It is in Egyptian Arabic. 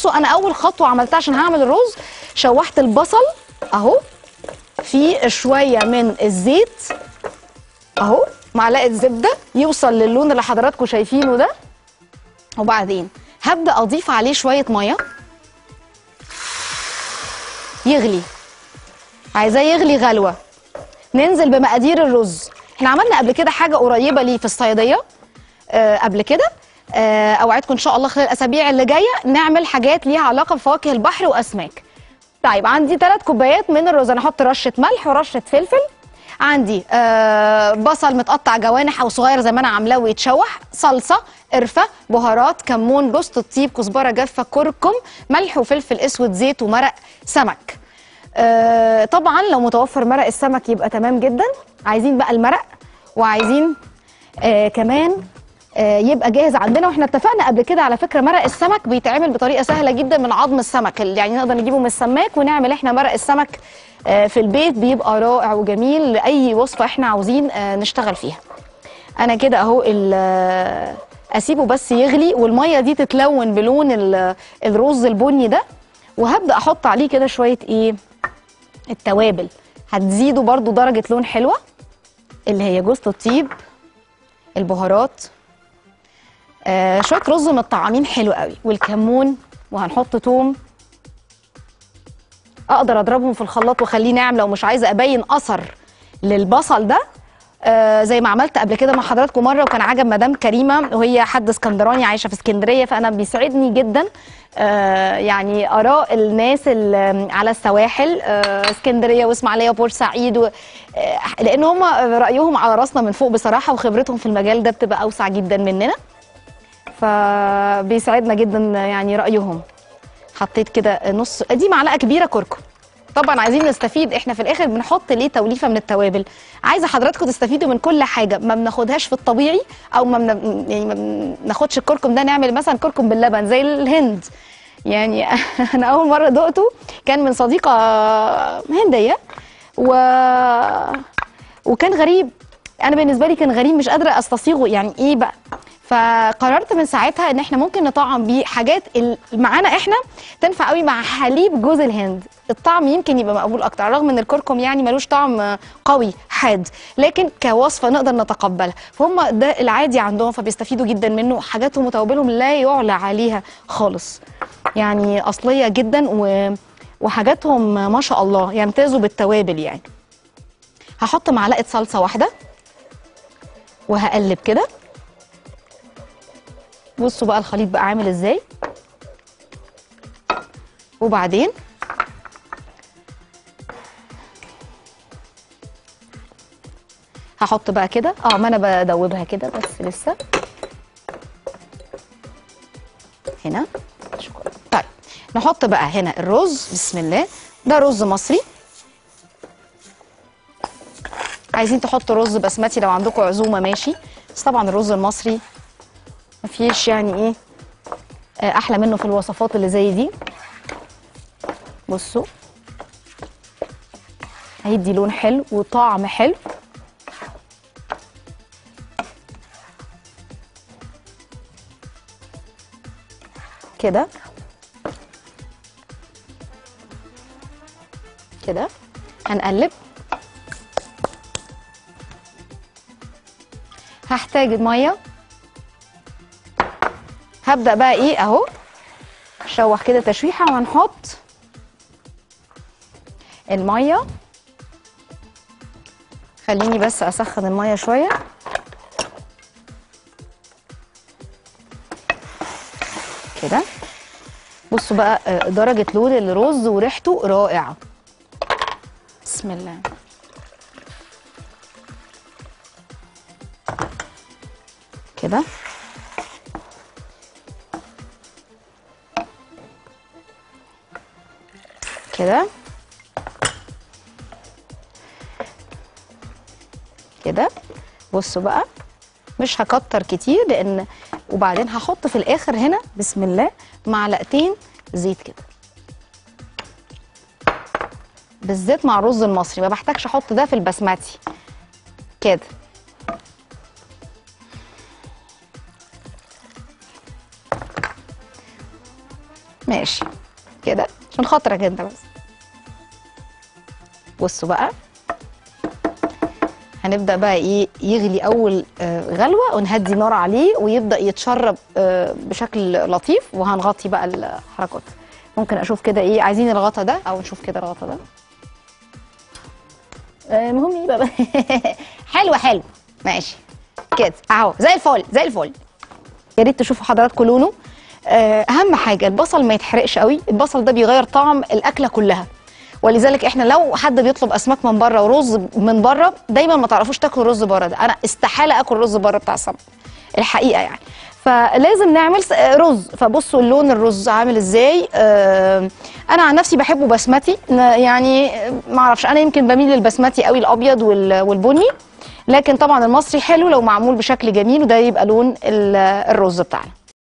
بصوا انا اول خطوه عملتها عشان هعمل الرز شوحت البصل اهو في شويه من الزيت اهو معلقه زبده يوصل للون اللي حضراتكم شايفينه ده وبعدين هبدا اضيف عليه شويه ميه يغلي عايزاه يغلي غلوه ننزل بمقادير الرز احنا عملنا قبل كده حاجه قريبه ليه في الصياديه آه قبل كده آه اوعدكم ان شاء الله خلال الاسابيع اللي جايه نعمل حاجات ليها علاقه بفواكه البحر واسماك طيب عندي ثلاث كوبايات من الرز انا احط رشه ملح ورشه فلفل عندي آه بصل متقطع جوانح او صغير زي ما انا عاملاه ويتشوح صلصه قرفه بهارات كمون جوز الطيب كزبره جافه كركم ملح وفلفل اسود زيت ومرق سمك آه طبعا لو متوفر مرق السمك يبقى تمام جدا عايزين بقى المرق وعايزين آه كمان آه يبقى جاهز عندنا واحنا اتفقنا قبل كده على فكره مرق السمك بيتعمل بطريقه سهله جدا من عظم السمك يعني نقدر نجيبه من السماك ونعمل احنا مرق السمك آه في البيت بيبقى رائع وجميل لاي وصفه احنا عاوزين آه نشتغل فيها انا كده اهو ال- اسيبه بس يغلي والميه دي تتلون بلون ال- الرز البني ده وهبدا احط عليه كده شويه ايه التوابل هتزيدوا برضو درجه لون حلوه اللي هي جوز الطيب البهارات آه شويه رز متطعمين حلو قوي والكمون وهنحط توم اقدر اضربهم في الخلاط واخليه ناعم لو مش عايزه ابين اثر للبصل ده آه زي ما عملت قبل كده مع حضراتكم مره وكان عجب مدام كريمه وهي حد اسكندراني عايشه في اسكندريه فانا بيسعدني جدا آه يعني اراء الناس اللي على السواحل آه اسكندريه واسماعيليه وبورسعيد و... آه لان هم رايهم على راسنا من فوق بصراحه وخبرتهم في المجال ده بتبقى اوسع جدا مننا فبيسعدنا جدا يعني رايهم حطيت كده نص دي معلقه كبيره كركم طبعا عايزين نستفيد احنا في الاخر بنحط ليه توليفه من التوابل عايزه حضراتكم تستفيدوا من كل حاجه ما بناخدهاش في الطبيعي او ما بن... يعني ما بناخدش الكركم ده نعمل مثلا كركم باللبن زي الهند يعني انا اول مره دقته كان من صديقه هنديه و وكان غريب انا بالنسبه لي كان غريب مش قادره استصيغه يعني ايه بقى فقررت من ساعتها ان احنا ممكن نطعم بيه حاجات ال- معانا احنا تنفع قوي مع حليب جوز الهند الطعم يمكن يبقى مقبول اكتر رغم ان الكركم يعني ملوش طعم قوي حاد لكن كوصفه نقدر نتقبلها فهم ده العادي عندهم فبيستفيدوا جدا منه حاجاتهم وتوابلهم لا يعلى عليها خالص يعني اصليه جدا و وحاجاتهم ما شاء الله يمتازوا بالتوابل يعني هحط معلقه صلصه واحده وهقلب كده بصوا بقى الخليط بقى عامل ازاي وبعدين هحط بقى كده اه ما انا بدوبها كده بس لسه هنا شكرا طيب نحط بقى هنا الرز بسم الله ده رز مصري عايزين تحطوا رز بسمتي لو عندكم عزومه ماشي بس طبعا الرز المصري مفيش يعني ايه آه، احلى منه في الوصفات اللي زي دي بصوا هيدي لون حلو وطعم حلو كده كده هنقلب هحتاج ميه هبدا بقى ايه اهو شوح كده تشويحه وهنحط الميه خليني بس اسخن الميه شويه كده بصوا بقى آه، درجه لون الرز وريحته رائعه بسم الله كده كده كده بصوا بقى مش هكتر كتير لان وبعدين هحط في الاخر هنا بسم الله معلقتين زيت كده بالذات مع الرز المصري ما بحتاجش احط ده في البسمتي كده ماشي كده عشان خاطرك انت بس بصوا بقى هنبدا بقى ايه يغلي اول آه، غلوه ونهدي النار عليه ويبدا يتشرب آه، بشكل لطيف وهنغطي بقى الحركات ممكن اشوف كده ايه عايزين الغطا ده او نشوف كده الغطا ده آه، المهم يبقى بقى حلو حلو ماشي كده اهو زي الفل زي الفل يا ريت تشوفوا حضراتكم لونه آه، اهم حاجه البصل ما يتحرقش قوي البصل ده بيغير طعم الاكله كلها ولذلك احنا لو حد بيطلب اسماك من بره ورز من بره دايما ما تعرفوش تاكلوا رز بره ده انا استحاله اكل رز بره بتاع السمك الحقيقه يعني فلازم نعمل س- رز فبصوا اللون الرز عامل ازاي آه، انا عن نفسي بحبه بسمتي ن- يعني ما اعرفش انا يمكن بميل للبسمتي قوي الابيض وال- والبني لكن طبعا المصري حلو لو معمول بشكل جميل وده يبقى لون ال- الرز بتاعنا